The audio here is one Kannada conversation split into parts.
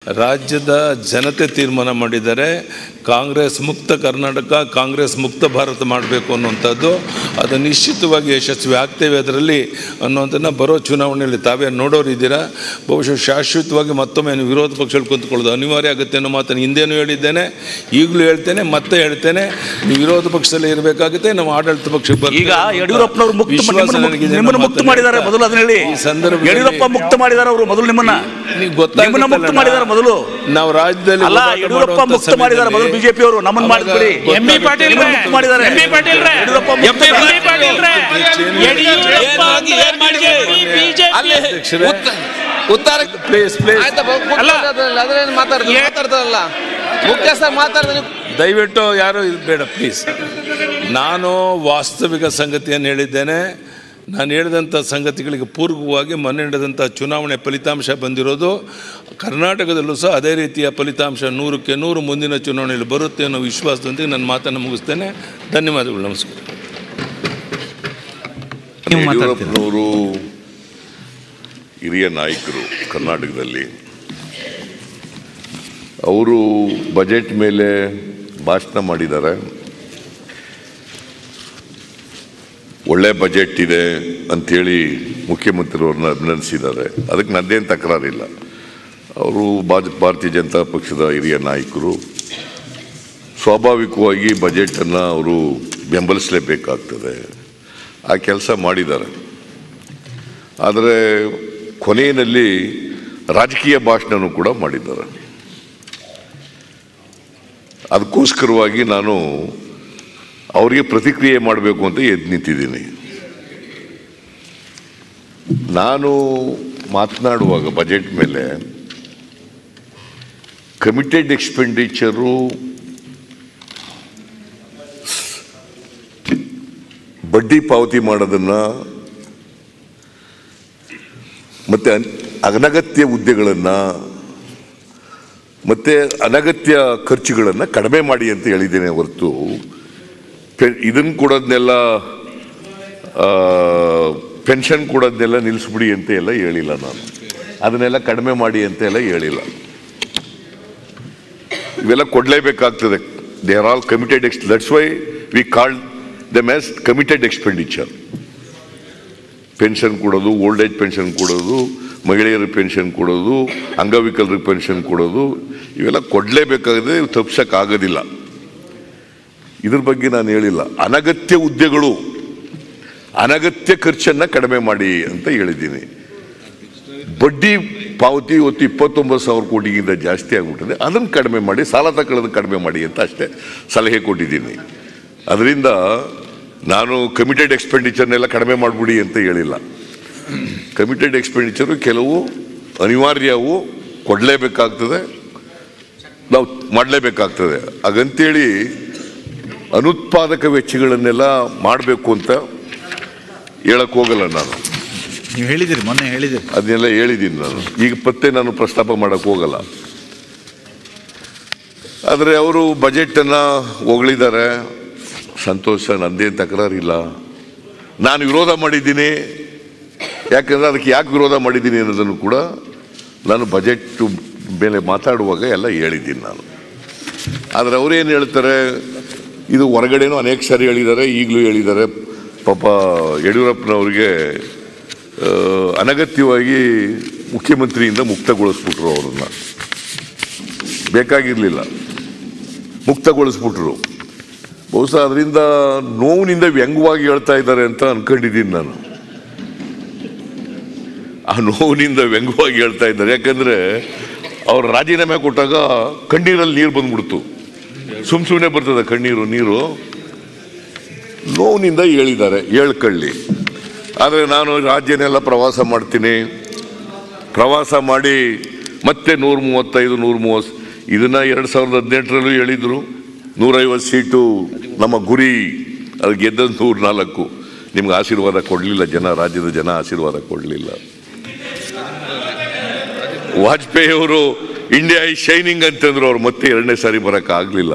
ರಾಜ್ಯದ ಜನತೆ ತೀರ್ಮಾನ ಮಾಡಿದ್ದಾರೆ ಕಾಂಗ್ರೆಸ್ ಮುಕ್ತ ಕರ್ನಾಟಕ ಕಾಂಗ್ರೆಸ್ ಮುಕ್ತ ಭಾರತ ಮಾಡಬೇಕು ಅನ್ನುವಂಥದ್ದು ಅದು ನಿಶ್ಚಿತವಾಗಿ ಯಶಸ್ವಿ ಆಗ್ತೇವೆ ಅದರಲ್ಲಿ ಅನ್ನುವಂಥದ್ದನ್ನ ಬರೋ ಚುನಾವಣೆಯಲ್ಲಿ ತಾವೇ ನೋಡೋರಿದ್ದೀರಾ ಬಹುಶಃ ಶಾಶ್ವತವಾಗಿ ಮತ್ತೊಮ್ಮೆ ನೀವು ವಿರೋಧ ಪಕ್ಷದಲ್ಲಿ ಕುಂತ್ಕೊಳ್ಳೋದು ಅನಿವಾರ್ಯ ಆಗುತ್ತೆ ಅನ್ನೋ ಮಾತನ್ನು ಹಿಂದೇನೂ ಹೇಳಿದ್ದೇನೆ ಈಗಲೂ ಹೇಳ್ತೇನೆ ಮತ್ತೆ ಹೇಳ್ತೇನೆ ನೀವು ವಿರೋಧ ಪಕ್ಷದಲ್ಲಿ ಇರಬೇಕಾಗುತ್ತೆ ನಾವು ಆಡಳಿತ ಪಕ್ಷಕ್ಕೆ ಬರ್ತೀವಿ ಈಗ ಅನ್ನುವಂಥ ಯಡಿಯೂರಪ್ಪನವರು ಮುಕ್ತ ವಿಶ್ವಾಸ ನಿಮ್ಮನ್ನ ಮುಕ್ತ- ನನಗಿದೆ ನಿಮ್ಮನ್ನ ಅನ್ನೋ ಮುಕ್ತ ಮಾತನ್ನ ಮಾಡಿದ್ದಾರೆ ಹೇಳ್ತಾ ಮೊದಲು ಅದನ್ನ ಹೇಳಿ ಈ ಸಂದರ್ಭದಲ್ಲಿ ಯಡಿಯೂರಪ್ಪ ಮುಕ್ತ ಮಾಡಿದ್ದಾರೆ ಅವರು ಮೊದಲು ನಿಮ್ಮನ್ನ ನೀವು ಗೊತ್ತಾಗುತ್ತಲ್ಲ ನಿಮ್ಮನ್ನ ಮುಕ್ತ ಮಾಡಿದ್ದಾರೆ ಮೊದಲು ನಾವು ರಾಜ್ಯದಲ್ಲಿ ಅಲ್ಲ ಹೋರಾಟ ಯಡಿಯೂರಪ್ಪ ಮಾಡುವಂಥ ಮುಕ್ತ ಮಾಡಿದ್ದಾರೆ ಮೊದಲು ಸಮಯದಲ್ಲಿ ಬಿಜೆಪಿ ಅವರು ನಮ್ಮನ್ನ ಅವಾಗ ಮಾಡಿದ್ಬಿಡಿ ಎಂ ಬಿ ಪಾಟೀಲ್ ನಿಮ್ಮನ್ನ ಮುಕ್ತ ಮಾಡಿದ್ದಾರೆ ಎಂ ಬಿ ಪಾಟೀಲ್ ಯಡಿಯೂರಪ್ಪ ಮುಕ್ತ ಎಂ ಬಿ ಪಾಟೀಲ್ ಯಡಿಯೂರಪ್ಪ ಅಲ್ಲಿ ಅಧ್ಯಕ್ಷರೇ. ಉತ್ತ- ಉತ್ತರ ಪ್ಲೀಸ್ ಪ್ಲೀಸ್ ಆಯ್ತಪ್ಪ ಕೂತ್ಕೊಳ್ಳೋದ್ರಲ್ಲ, ಅದ್ರೇನು ಮಾತಾಡ್ತಾರೆ ಮಾತಾಡ್ತಾರಲ್ಲ ಮುಖ್ಯಸ್ಥ ಮಾತಾಡ್ತಾರೆ ದಯವಿಟ್ಟು ಯಾರು ಇದು ಬೇಡ ಪ್ಲೀಸ್ ನಾನು ವಾಸ್ತವಿಕ ಸಂಗತಿಯನ್ನು ಹೇಳಿದ್ದೇನೆ ನಾನು ಹೇಳಿದಂಥ ಸಂಗತಿಗಳಿಗೆ ಪೂರ್ವಕವಾಗಿ ಮೊನ್ನೆ ನಡೆದಂಥ ಚುನಾವಣೆ ಫಲಿತಾಂಶ ಬಂದಿರೋದು ಕರ್ನಾಟಕದಲ್ಲೂ ಸಹ ಅದೇ ರೀತಿಯ ಫಲಿತಾಂಶ ನೂರಕ್ಕೆ ನೂರು ಮುಂದಿನ ಚುನಾವಣೆಯಲ್ಲಿ ಬರುತ್ತೆ ಅನ್ನೋ ವಿಶ್ವಾಸದೊಂದಿಗೆ ನನ್ನ ಮಾತನ್ನು ಮುಗಿಸ್ತೇನೆ ಧನ್ಯವಾದಗಳು ನಮಸ್ಕಾರ ಯಡಿಯೂರಪ್ಪನವರು ಹಿರಿಯ ನಾಯಕರು ಕರ್ನಾಟಕದಲ್ಲಿ ಅವರು ಬಜೆಟ್ ಮೇಲೆ ಭಾಷಣ ಮಾಡಿದ್ದಾರೆ ಒಳ್ಳೆ ಬಜೆಟ್ ಇದೆ ಅಂಥೇಳಿ ಮುಖ್ಯಮಂತ್ರಿಯವ್ರನ್ನ ಅಭಿನಂದಿಸಿದ್ದಾರೆ ಅದಕ್ಕೆ ನನ್ನದೇನು ತಕರಾರಿಲ್ಲ ಅವರು ಭಾಜ ಭಾರತೀಯ ಜನತಾ ಪಕ್ಷದ ಹಿರಿಯ ನಾಯಕರು ಸ್ವಾಭಾವಿಕವಾಗಿ ಬಜೆಟನ್ನು ಅವರು ಬೆಂಬಲಿಸಲೇಬೇಕಾಗ್ತದೆ ಆ ಕೆಲಸ ಮಾಡಿದ್ದಾರೆ ಆದರೆ ಕೊನೆಯಲ್ಲಿ ರಾಜಕೀಯ ಭಾಷಣನೂ ಕೂಡ ಮಾಡಿದ್ದಾರೆ ಅದಕ್ಕೋಸ್ಕರವಾಗಿ ನಾನು ಅವರಿಗೆ ಪ್ರತಿಕ್ರಿಯೆ ಮಾಡಬೇಕು ಅಂತ ಎದ್ದು ನಿಂತಿದ್ದೀನಿ ನಾನು ಮಾತನಾಡುವಾಗ ಬಜೆಟ್ ಮೇಲೆ ಕಮಿಟೆಡ್ ಎಕ್ಸ್ಪೆಂಡಿಚರು ಬಡ್ಡಿ ಪಾವತಿ ಮಾಡೋದನ್ನ ಮತ್ತೆ ಅನ್- ಅನಗತ್ಯ ಹುದ್ದೆಗಳನ್ನು ಮತ್ತೆ ಅನಗತ್ಯ ಖರ್ಚುಗಳನ್ನು ಕಡಿಮೆ ಮಾಡಿ ಅಂತ ಹೇಳಿದ್ದೇನೆ ಹೊರತು ಇದನ್ನು ಕೊಡೋದನ್ನೆಲ್ಲ ಪೆನ್ಷನ್ ಕೊಡೋದನ್ನೆಲ್ಲ ನಿಲ್ಲಿಸ್ಬಿಡಿ ಅಂತ ಎಲ್ಲ ಹೇಳಿಲ್ಲ ನಾನು ಅದನ್ನೆಲ್ಲ ಕಡಿಮೆ ಮಾಡಿ ಅಂತ ಎಲ್ಲ ಹೇಳಿಲ್ಲ ಇವೆಲ್ಲ ಕೊಡಲೇಬೇಕಾಗ್ತದೆ they are all committed ex that's why we called them as committed expenditure pension ಕೊಡೋದು ಓಲ್ಡ್ ಏಜ್ ಪೆನ್ಷನ್ ಕೊಡೋದು ಮಹಿಳೆಯರಿಗೆ ಪೆನ್ಷನ್ ಕೊಡೋದು ಅಂಗವಿಕಲರಿಗೆ ಪೆನ್ಷನ್ ಕೊಡೋದು ಇವೆಲ್ಲ ಕೊಡಲೇಬೇಕಾಗಿದೆ ತಪ್ಸಕ್ಕಾಗೋದಿಲ್ಲ ಇದ್ರ ಬಗ್ಗೆ ನಾನು ಹೇಳಿಲ್ಲ ಅನಗತ್ಯ ಹುದ್ದೆಗಳು ಅನಗತ್ಯ ಖರ್ಚನ್ನ ಕಡಿಮೆ ಮಾಡಿ ಅಂತ ಹೇಳಿದ್ದೀನಿ ಬಡ್ಡಿ ಪಾವತಿ ಇವತ್ತು ಇಪ್ಪತ್ತೊಂಬತ್ತು ಸಾವಿರ ಕೋಟಿಗಿಂತ ಜಾಸ್ತಿ ಆಗ್ಬಿಟ್ಟಿದೆ ಅದನ್ನು ಕಡಿಮೆ ಮಾಡಿ ಸಾಲ ತಗೊಳ್ಳೋದು ಕಡಿಮೆ ಮಾಡಿ ಅಂತ ಅಷ್ಟೇ ಸಲಹೆ ಕೊಟ್ಟಿದ್ದೀನಿ ಅದರಿಂದ ನಾನು ಕಮಿಟೆಡ್ ಎಕ್ಸ್ಪೆಂಡಿಚರ್ನೆಲ್ಲ ಕಡಿಮೆ ಮಾಡಿಬಿಡಿ ಅಂತ ಹೇಳಿಲ್ಲ ಕಮಿಟೆಡ್ ಎಕ್ಸ್ಪೆಂಡಿಚರು ಕೆಲವು ಅನಿವಾರ್ಯವು ಕೊಡಲೇಬೇಕಾಗ್ತದೆ ನಾವು ಮಾಡಲೇಬೇಕಾಗ್ತದೆ ಹಾಗಂತೇಳಿ ಅನುತ್ಪಾದಕ ವೆಚ್ಚಗಳನ್ನೆಲ್ಲ ಮಾಡಬೇಕು ಅಂತ ಹೇಳಕ್ ಹೋಗಲ್ಲ ನಾನು ನೀವು ಹೇಳಿದಿರಿ ಮೊನ್ನೆ ಹೇಳಿದಿರಿ ಅದನ್ನೆಲ್ಲ ಹೇಳಿದ್ದೀನಿ ನಾನು ಈಗ ಮತ್ತೆ ನಾನು ಪ್ರಸ್ತಾಪ ಮಾಡಕ್ ಹೋಗಲ್ಲ ಆದರೆ ಅವರು ಬಜೆಟನ್ನು ಹೊಗಳಿದ್ದಾರೆ ಸಂತೋಷ ನಂದೇನು ತಕರಾರಿಲ್ಲ ನಾನು ವಿರೋಧ ಮಾಡಿದ್ದೀನಿ ಯಾಕಂದ್ರೆ ಅದಕ್ಕೆ ಯಾಕೆ ವಿರೋಧ ಮಾಡಿದ್ದೀನಿ ಅನ್ನೋದನ್ನು ಕೂಡ ನಾನು ಬಜೆಟ್ ಮೇಲೆ ಮಾತಾಡುವಾಗ ಎಲ್ಲ ಹೇಳಿದ್ದೀನಿ ನಾನು ಆದರೆ ಅವರೇನು ಹೇಳ್ತಾರೆ ಇದು ಹೊರಗಡೆನೂ ಅನೇಕ ಸಾರಿ ಹೇಳಿದ್ದಾರೆ ಈಗಲೂ ಹೇಳಿದ್ದಾರೆ ಪಾಪ ಯಡಿಯೂರಪ್ಪನವ್ರಿಗೆ ಆ, ಅನಗತ್ಯವಾಗಿ ಮುಖ್ಯಮಂತ್ರಿಯಿಂದ ಮುಕ್ತಗೊಳಿಸ್ಬಿಟ್ರು ಅವರನ್ನ ಬೇಕಾಗಿರಲಿಲ್ಲ ಮುಕ್ತಗೊಳಿಸ್ಬಿಟ್ರು ಬಹುಶಃ ಅದರಿಂದ ನೋವಿನಿಂದ ವ್ಯಂಗ್ಯವಾಗಿ ಹೇಳ್ತಾ ಇದ್ದಾರೆ ಅಂತ ಅನ್ಕೊಂಡಿದ್ದೀನಿ ನಾನು ಆ ನೋವಿನಿಂದ ವ್ಯಂಗ್ಯವಾಗಿ ಹೇಳ್ತಾ ಇದ್ದಾರೆ ಯಾಕಂದ್ರೆ ಅವ್ರು ರಾಜೀನಾಮೆ ಕೊಟ್ಟಾಗ ಕಣ್ಣೀರಲ್ಲಿ ನೀರು ಬಂದ್ಬಿಡ್ತು ಸುಮ್ ಸುಮ್ಮನೆ ಬರ್ತದೆ ಕಣ್ಣೀರು ನೀರು ನೋವಿನಿಂದ ಹೇಳಿದ್ದಾರೆ ಹೇಳ್ಕೊಳ್ಳಿ ಆದರೆ ನಾನು ರಾಜ್ಯನೆಲ್ಲ ಪ್ರವಾಸ ಮಾಡ್ತೀನಿ ಪ್ರವಾಸ ಮಾಡಿ ಮತ್ತೆ ನೂರ ಮೂವತ್ತೈದು ನೂರ ಮೂವತ್ತು ಇದನ್ನ ಎರಡು ಸಾವಿರದ ಹದಿನೆಂಟರಲ್ಲೂ ಹೇಳಿದ್ರು ನೂರೈವತ್ತು ಸೀಟು ನಮ್ಮ ಗುರಿ ಅದು ಗೆದ್ದದ್ದು ನೂರ ನಾಲ್ಕು ನಿಮ್ಗೆ ಆಶೀರ್ವಾದ ಕೊಡಲಿಲ್ಲ ಜನ ರಾಜ್ಯದ ಜನ ಆಶೀರ್ವಾದ ಕೊಡಲಿಲ್ಲ ವಾಜಪೇಯಿ ಅವರು ಇಂಡಿಯಾ ಈ ಶೈನಿಂಗ್ ಅಂತಂದ್ರು ಅವ್ರು ಮತ್ತೆ ಎರಡನೇ ಸಾರಿ ಬರಕ್ ಆಗ್ಲಿಲ್ಲ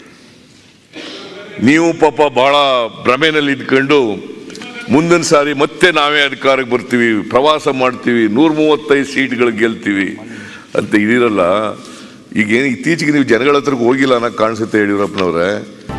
ನೀವು ಪಾಪ ಬಹಳ ಭ್ರಮೆನಲ್ಲಿ ಇದ್ಕೊಂಡು ಮುಂದಿನ ಸಾರಿ ಮತ್ತೆ ನಾವೇ ಅಧಿಕಾರಕ್ಕೆ ಬರ್ತೀವಿ ಪ್ರವಾಸ ಮಾಡ್ತೀವಿ ನೂರ ಮೂವತ್ತೈದು ಸೀಟ್ಗಳು ಗೆಲ್ತೀವಿ ಅಂತ ಇದಿರಲ್ಲ ಈಗ ಏನು ಇತ್ತೀಚೆಗೆ ನೀವು ಜನಗಳ ಹತ್ರಕ್ಕೆ ಹೋಗಿಲ್ಲ ಅನ್ನೋ ಕಾಣಿಸುತ್ತೆ ಯಡಿಯೂರಪ್ಪನವ್ರೆ